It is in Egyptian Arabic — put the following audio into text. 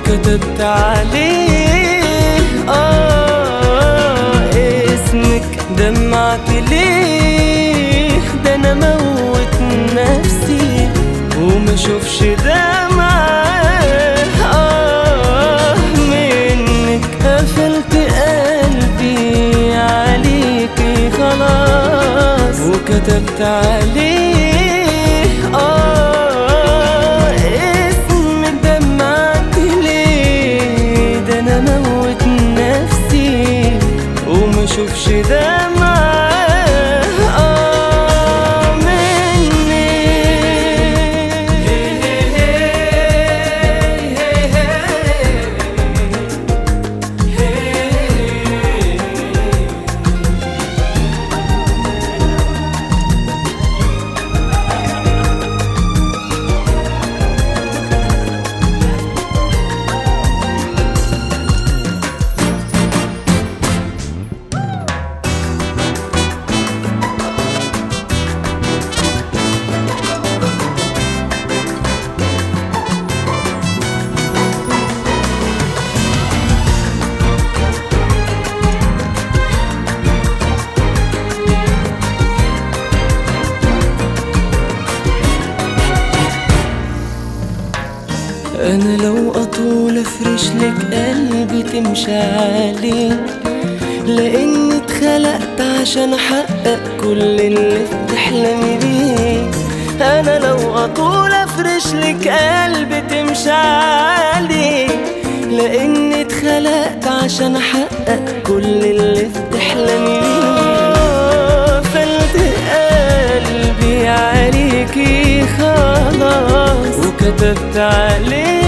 وكتبت عليه آه اسمك دمعت ليه ده أنا موت نفسي وما اشوفش دمعة آه منك قفلت قلبي عليكي خلاص وكتبت عليه آه اسم دمعت ليه ده أنا موت نفسي وما اشوفش دمعة آه مني انا لو اطول افرش لك قلبي تمشي عليه لاني اتخلقت عشان احقق كل اللي بتحلمي بيه انا لو اطول افرش لك قلبي تمشي عليه لاني اتخلقت عشان احقق كل اللي بتحلمي بيه فلت قلبي عليكي خلاص وكتبت عليه